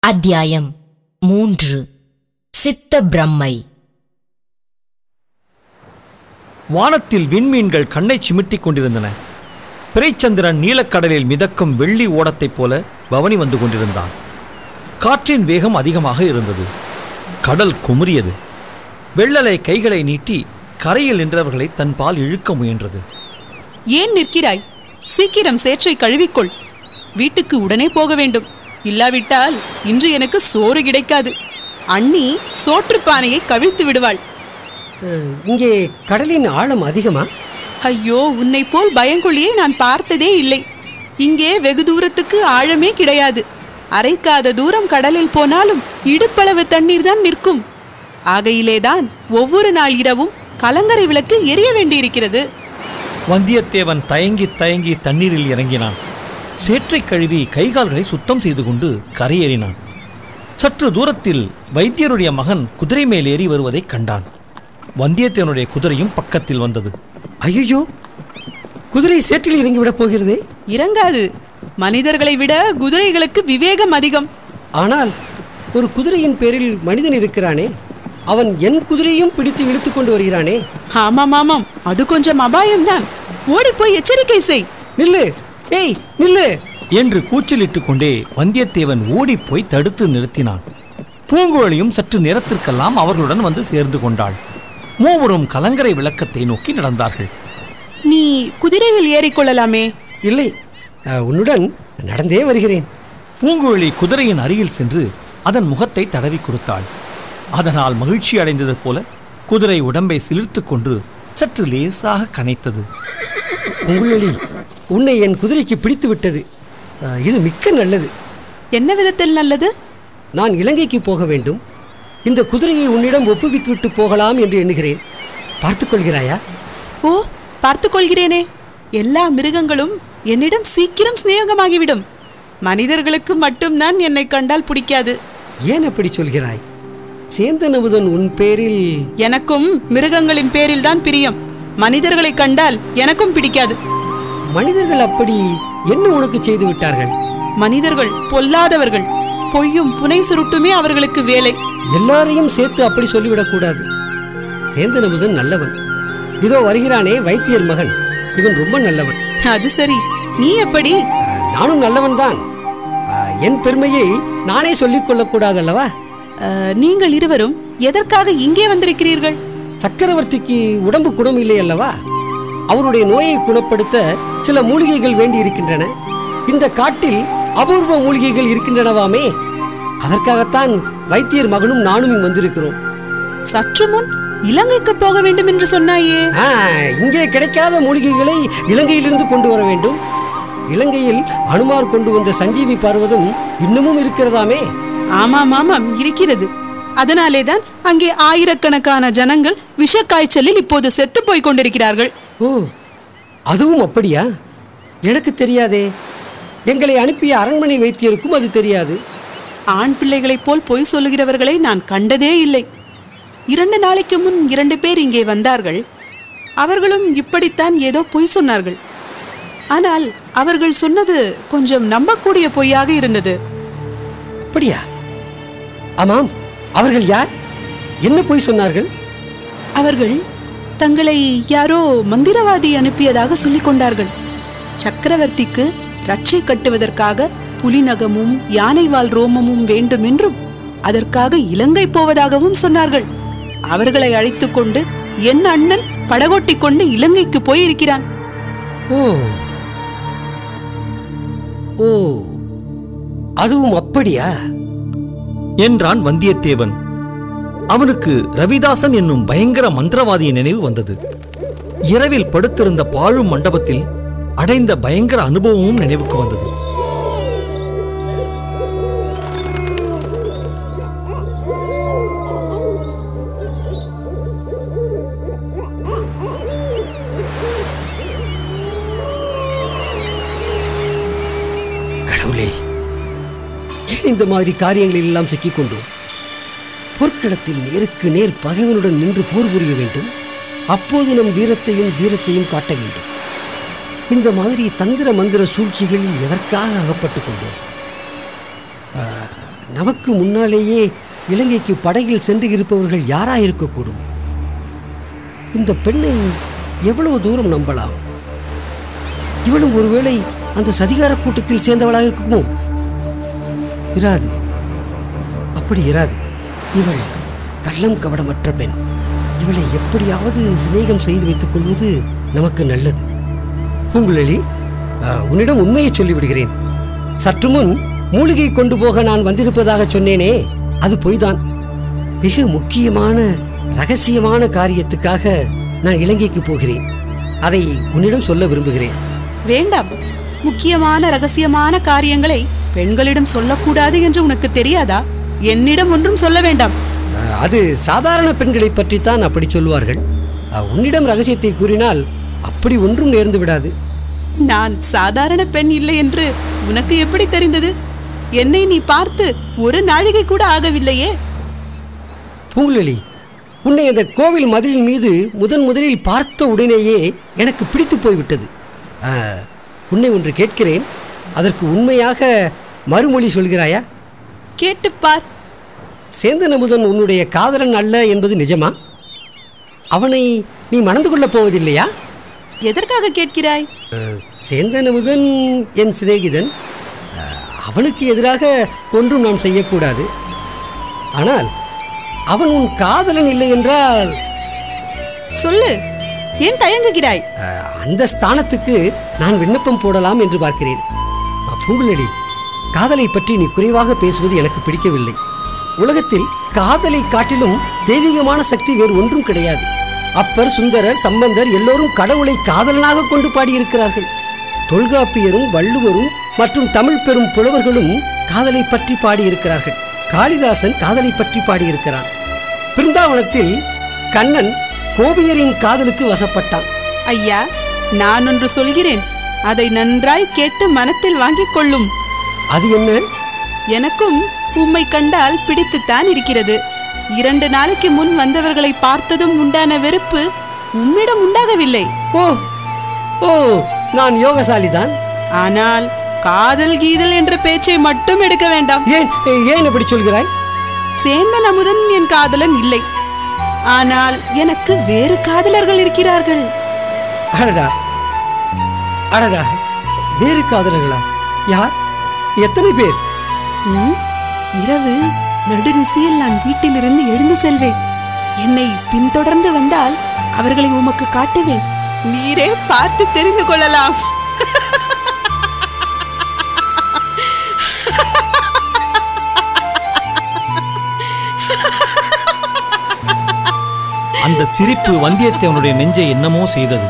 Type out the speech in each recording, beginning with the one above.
அத்தியாயம் மூன்று சித்த பிரம்மை வானத்தில் விண்மீன்கள் கண்ணை சிமிட்டிக் கொண்டிருந்தன பிறைச்சந்திரன் நீலக்கடலில் மிதக்கும் வெள்ளி ஓடத்தைப் போல பவனி வந்து கொண்டிருந்தான் காற்றின் வேகம் அதிகமாக இருந்தது கடல் குமுறியது வெள்ளலை கைகளை நீட்டி கரையில் நின்றவர்களை தன் பால் இழுக்க முயன்றது ஏன் நிற்கிறாய் சீக்கிரம் சேற்றை கழுவிக்கொள் வீட்டுக்கு உடனே போக வேண்டும் இல்லாவிட்டால் இன்று எனக்கு சோறு கிடைக்காது அண்ணி சோற்றுப் பானையை கவிழ்த்து விடுவாள் அஹ், இங்கே கடலின் ஆழம் அதிகமா ஐயோ உன்னை போல் பயங்கொள்ளியை நான் பார்த்ததே இல்லை இங்கே வெகு தூரத்துக்கு ஆழமே கிடையாது அரைக்காத தூரம் கடலில் போனாலும் இடுப்பளவு தண்ணீர் தான் நிற்கும் ஆகையிலேதான் ஒவ்வொரு நாள் இரவும் கலங்கரை விளக்கு எரிய வேண்டியிருக்கிறது வந்தியத்தேவன் தயங்கி தயங்கி தண்ணீரில் இறங்கினான் சேற்றைக் கழுவி கைகால்களை சுத்தம் செய்து கொண்டு கரையேறினான் சற்று தூரத்தில் வைத்தியருடைய மகன் குதிரை மேல் ஏறி வருவதைக் கண்டான் வந்தியத்தேவனுடைய குதிரையும் பக்கத்தில் வந்தது ஐயோ குதிரை சேற்றில் இறங்கிவிடப் போகிறதே இறங்காது மனிதர்களை விட குதிரைகளுக்கு விவேகம் அதிகம் ஆனால் ஒரு குதிரையின் பேரில் மனிதன் இருக்கிறானே அவன் என் குதிரையும் பிடித்து இழுத்து கொண்டு வருகிறானே ஆமாம் ஆமாம் அது கொஞ்சம் அபாயம்தான் ஓடிப்போய் எச்சரிக்கை செய் நில்லு ஏய் நில்லு என்று கூச்சலிட்டுக் கொண்டே வந்தியத்தேவன் ஓடிப்போய் தடுத்து நிறுத்தினான் பூங்குழலியும் சற்று நேரத்திற்கெல்லாம் அவர்களுடன் வந்து சேர்ந்து கொண்டாள் மூவரும் கலங்கரை விளக்கத்தை நோக்கி நடந்தார்கள் நீ குதிரையில் ஏறிக்கொள்ளலாமே இல்லை அஹ், உன்னுடன் நடந்தே வருகிறேன் பூங்குழலி குதிரையின் அருகில் சென்று அதன் முகத்தை தடவி கொடுத்தாள் அதனால் மகிழ்ச்சி அடைந்தது போல குதிரை உடம்பை சிலிர்த்துக் கொண்டு சற்று லேசாக கனைத்தது உங்குழலி உன்னை என் குதிரைக்கு பிடித்து விட்டது அஹ், இது மிக்க நல்லது என்ன விதத்தில் நல்லது நான் இலங்கைக்கு போக வேண்டும் இந்த குதிரையை உன்னிடம் ஒப்புவித்து விட்டு போகலாம் என்று எண்ணுகிறேன் பார்த்துக் கொள்கிறாயா ஓ பார்த்துக் கொள்கிறேனே எல்லா மிருகங்களும் என்னிடம் சீக்கிரம் சிநேகமாகிவிடும் மனிதர்களுக்கு மட்டும்தான் என்னை கண்டால் பிடிக்காது ஏன் அப்படி சொல்கிறாய் சேந்தன் அமுதன் உன் பேரில் எனக்கும் மிருகங்களின் பேரில் தான் பிரியம் மனிதர்களை கண்டால் எனக்கும் பிடிக்காது மனிதர்கள் அப்படி என்ன உனக்கு செய்து விட்டார்கள் மனிதர்கள் பொல்லாதவர்கள் பொய்யும் புனை சுருட்டுமே அவர்களுக்கு வேலை எல்லாரையும் சேர்த்து அப்படி சொல்லிவிடக் கூடாது சேந்தன் அமுதன் நல்லவன் இதோ வருகிறானே வைத்தியர் மகன் இவன் ரொம்ப நல்லவன் அது சரி நீ எப்படி அஹ், நானும் நல்லவன்தான் அஹ், என் பெருமையை நானே சொல்லிக் கொள்ளக்கூடாதல்லவா அஹ், நீங்கள் இருவரும் எதற்காக இங்கே வந்திருக்கிறீர்கள் சக்கரவர்த்திக்கு உடம்பு குணம் இல்லை அல்லவா அவருடைய நோயை குணப்படுத்த சில மூலிகைகள் வேண்டி இருக்கின்றன இந்த காட்டில் அபூர்வ மூலிகைகள் இருக்கின்றனவாமே அதற்காகத்தான் வைத்தியர் மகனும் நானும் இங்கு வந்திருக்கிறோம் சற்று முன் இலங்கைக்கு போக வேண்டும் என்று சொன்னாயே ஆ, இங்கே கிடைக்காத மூலிகைகளை இலங்கையிலிருந்து கொண்டு வர வேண்டும் இலங்கையில் அனுமார் கொண்டு வந்த சஞ்சீவி பர்வதம் இன்னமும் இருக்கிறதாமே ஆமாம் ஆமாம் இருக்கிறது அதனாலேதான் அங்கே ஆயிரக்கணக்கான ஜனங்கள் விஷக்காய்ச்சலில் இப்போது செத்து போய் கொண்டிருக்கிறார்கள் ஓ அதுவும் அப்படியா எனக்கு தெரியாதே எங்களை அனுப்பிய அரண்மனை வைத்தியருக்கும் அது தெரியாது ஆண் பிள்ளைகளைப் போல் பொய் சொல்லுகிறவர்களை நான் கண்டதே இல்லை இரண்டு நாளைக்கு முன் இரண்டு பேர் இங்கே வந்தார்கள் அவர்களும் இப்படித்தான் ஏதோ பொய் சொன்னார்கள் ஆனால் அவர்கள் சொன்னது கொஞ்சம் நம்பக்கூடிய பொய்யாக இருந்தது அப்படியா ஆமாம் அவர்கள் யார் என்ன போய் சொன்னார்கள் அவர்கள் தங்களை யாரோ மந்திரவாதி அனுப்பியதாக சொல்லிக் கொண்டார்கள் சக்கரவர்த்திக்கு ரட்சை கட்டுவதற்காக புலிநகமும் யானைவால் ரோமமும் வேண்டும் என்றும் அதற்காக இலங்கை போவதாகவும் சொன்னார்கள் அவர்களை அழைத்துக் கொண்டு என் அண்ணன் படகோட்டிக் கொண்டு இலங்கைக்கு போயிருக்கிறான் ஓ ஓ அதுவும் அப்படியா என்றான் வந்தியத்தேவன் அவனுக்கு ரவிதாசன் என்னும் பயங்கர மந்திரவாதியின் நினைவு வந்தது இரவில் படுத்திருந்த பாழும் மண்டபத்தில் அடைந்த பயங்கர அனுபவமும் நினைவுக்கு வந்தது கடவுளே ஏன் இந்த மாதிரி காரியங்களில் எல்லாம் சிக்கிக் கொண்டோம் போர்க்களத்தில் நேருக்கு நேர் பகைவனுடன் நின்று போர் புரிய வேண்டும் அப்போது நம் வீரத்தையும் தீரத்தையும் காட்ட வேண்டும் இந்த மாதிரி தந்திர மந்திர சூழ்ச்சிகளில் எதற்காக அகப்பட்டுக் கொண்டோம் ஆ, நமக்கு முன்னாலேயே இலங்கைக்கு படகில் சென்று இருப்பவர்கள் யாராயிருக்கக்கூடும் இந்த பெண்ணை எவ்வளவு தூரம் நம்பலாம் இவளும் ஒருவேளை அந்த சதிகார கூட்டத்தில் சேர்ந்தவளாக இருக்குமோ இராது அப்படி இராது இவள் கள்ளம் கவடமற்ற பெண் இவளை எப்படியாவது சிநேகம் செய்து வைத்துக் கொள்வது நமக்கு நல்லது பூங்குழலி ஆ, உன்னிடம் உண்மையை சொல்லிவிடுகிறேன் சற்று முன் மூலிகை கொண்டு போக நான் வந்திருப்பதாக சொன்னேனே அது பொய்தான் மிக முக்கியமான ரகசியமான காரியத்துக்காக நான் இலங்கைக்கு போகிறேன் அதை உன்னிடம் சொல்ல விரும்புகிறேன் வேண்டாம் முக்கியமான ரகசியமான காரியங்களை பெண்களிடம் சொல்லக்கூடாது என்று உனக்கு தெரியாதா என்னிடம் ஒன்றும் சொல்ல வேண்டாம் ஆ, அது சாதாரண பெண்களை பற்றித்தான் அப்படி சொல்வார்கள் ஆ, உன்னிடம் ரகசியத்தை கூறினால் அப்படி ஒன்றும் நேர்ந்து விடாது நான் சாதாரண பெண் இல்லை என்று உனக்கு எப்படி தெரிந்தது என்னை நீ பார்த்து ஒரு நாழிகை கூட ஆகவில்லையே பூங்குழலி உன்னை அந்த கோவில் மதிலின் மீது முதன் முதலில் பார்த்த உடனேயே எனக்கு பிடித்து போய்விட்டது ஆ, உன்னை ஒன்று கேட்கிறேன் அதற்கு உண்மையாக மறுமொழி சொல்கிறாயா கேட்டுப் பார் சேந்தன் அமுதன் உன்னுடைய காதலன் அல்ல என்பது நிஜமா அவனை நீ மணந்து கொள்ளப் போவதில்லையா எதற்காக கேட்கிறாய் அஹ், சேந்தன் அமுதன் என் சிநேகிதன் அஹ், அவனுக்கு எதிராக ஒன்றும் நாம் செய்யக்கூடாது ஆனால் அவன் உன் காதலன் இல்லை என்றால் சொல்லு ஏன் தயங்குகிறாய் அஹ், அந்த ஸ்தானத்துக்கு நான் விண்ணப்பம் போடலாம் என்று பார்க்கிறேன் அஹ், பூங்குழலி காதலை பற்றி நீ குறைவாக பேசுவது எனக்கு பிடிக்கவில்லை உலகத்தில் காதலை காட்டிலும் தெய்வீகமான சக்தி வேறு ஒன்றும் கிடையாது அப்பர் சுந்தரர் சம்பந்தர் எல்லோரும் கடவுளை காதலனாக கொண்டு பாடியிருக்கிறார்கள் தொல்காப்பியரும் வள்ளுவரும் மற்றும் தமிழ் பெரும் புலவர்களும் காதலை பற்றி பாடியிருக்கிறார்கள் காளிதாசன் காதலை பற்றி பாடியிருக்கிறான் பிருந்தாவனத்தில் கண்ணன் கோபியரின் காதலுக்கு வசப்பட்டான் ஐயா நான் ஒன்று சொல்கிறேன் அதை நன்றாய் கேட்டு மனத்தில் வாங்கிக் கொள்ளும் அது என்ன எனக்கும் உம்மை கண்டால் பிடித்துத்தான் இருக்கிறது இரண்டு நாளைக்கு முன் வந்தவர்களை பார்த்ததும் உண்டான வெறுப்பு உம்மிடம் உண்டாகவில்லை ஓ ஓ நான் யோகசாலிதான் ஆனால் காதல் கீதல் என்ற பேச்சை மட்டும் எடுக்க வேண்டாம் ஏன் ஏன் அப்படி சொல்கிறாய் சேந்தன் அமுதன் என் காதலன் இல்லை ஆனால் எனக்கு வேறு காதலர்கள் இருக்கிறார்கள் அடடா அடடா வேறு காதலர்களா யார் எத்தனை பேர் ம், இரவு நடுநிசையில் நான் வீட்டிலிருந்து எழுந்து செல்வேன் என்னை பின்தொடர்ந்து வந்தால் அவர்களை உமக்கு காட்டுவேன் நீரே பார்த்து தெரிந்து கொள்ளலாம் அந்த சிரிப்பு வந்தியத்தேவனுடைய நெஞ்சை என்னமோ செய்தது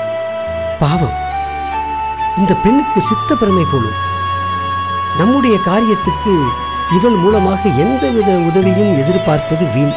பாவம் இந்த பெண்ணுக்கு சித்த பெருமை போலும் நம்முடைய காரியத்துக்கு இவள் மூலமாக எந்தவித உதவியும் எதிர்பார்ப்பது வீண்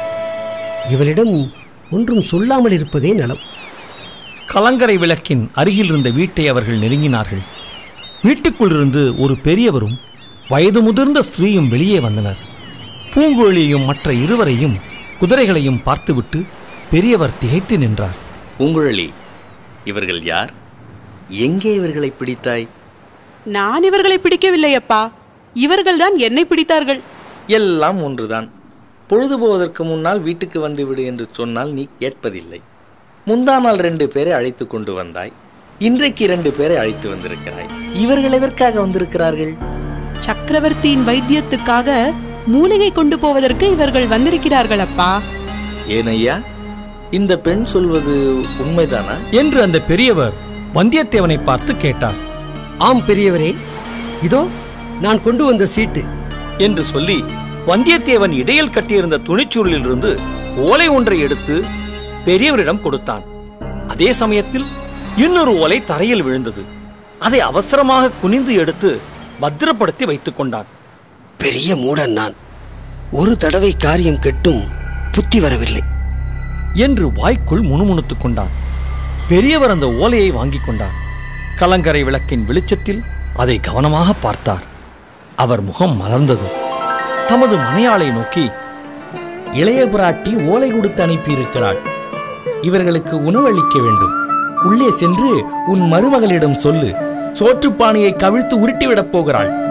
இவளிடம் ஒன்றும் சொல்லாமல் இருப்பதே நலம் கலங்கரை விளக்கின் அருகில் இருந்த வீட்டை அவர்கள் நெருங்கினார்கள் வீட்டுக்குள்ளிருந்து ஒரு பெரியவரும் வயது முதிர்ந்த ஸ்திரீயும் வெளியே வந்தனர் பூங்குழலியையும் மற்ற இருவரையும் குதிரைகளையும் பார்த்துவிட்டு பெரியவர் திகைத்து நின்றார் பூங்குழலி இவர்கள் யார் எங்கே இவர்களை பிடித்தாய் நான் இவர்களை பிடிக்கவில்லை அப்பா இவர்கள்தான் என்னை பிடித்தார்கள் எல்லாம் ஒன்றுதான் பொழுது போவதற்கு முன்னால் வீட்டுக்கு வந்து விடு என்று சொன்னால் நீ கேட்பதில்லை முந்தா நாள் ரெண்டு பேரை அழைத்து கொண்டு வந்தாய் இன்றைக்கு இரண்டு பேரை அழைத்து வந்திருக்கிறாய் இவர்கள் எதற்காக வந்திருக்கிறார்கள் சக்கரவர்த்தியின் வைத்தியத்துக்காக மூலிகை கொண்டு போவதற்கு இவர்கள் வந்திருக்கிறார்கள் அப்பா ஏனையா இந்த பெண் சொல்வது உண்மைதானா என்று அந்த பெரியவர் வந்தியத்தேவனை பார்த்து கேட்டார் ஆம் பெரியவரே இதோ நான் கொண்டு வந்த சீட்டு என்று சொல்லி வந்தியத்தேவன் இடையில் கட்டியிருந்த துணிச்சூரிலிருந்து ஓலை ஒன்றை எடுத்து பெரியவரிடம் கொடுத்தான் அதே சமயத்தில் இன்னொரு ஓலை தரையில் விழுந்தது அதை அவசரமாக குனிந்து எடுத்து பத்திரப்படுத்தி வைத்துக் கொண்டான் பெரிய மூடன் நான் ஒரு தடவை காரியம் கெட்டும் புத்தி வரவில்லை என்று வாய்க்குள் முணுமுணுத்துக் கொண்டான் பெரியவர் அந்த ஓலையை வாங்கிக் கொண்டார் கலங்கரை விளக்கின் வெளிச்சத்தில் அதை கவனமாக பார்த்தார் அவர் முகம் மலர்ந்தது தமது மனையாளை நோக்கி இளைய பிராட்டி ஓலை கொடுத்து அனுப்பியிருக்கிறாள் இவர்களுக்கு உணவளிக்க வேண்டும் உள்ளே சென்று உன் மருமகளிடம் சொல்லு சோற்றுப்பானையை கவிழ்த்து உருட்டிவிடப் போகிறாள்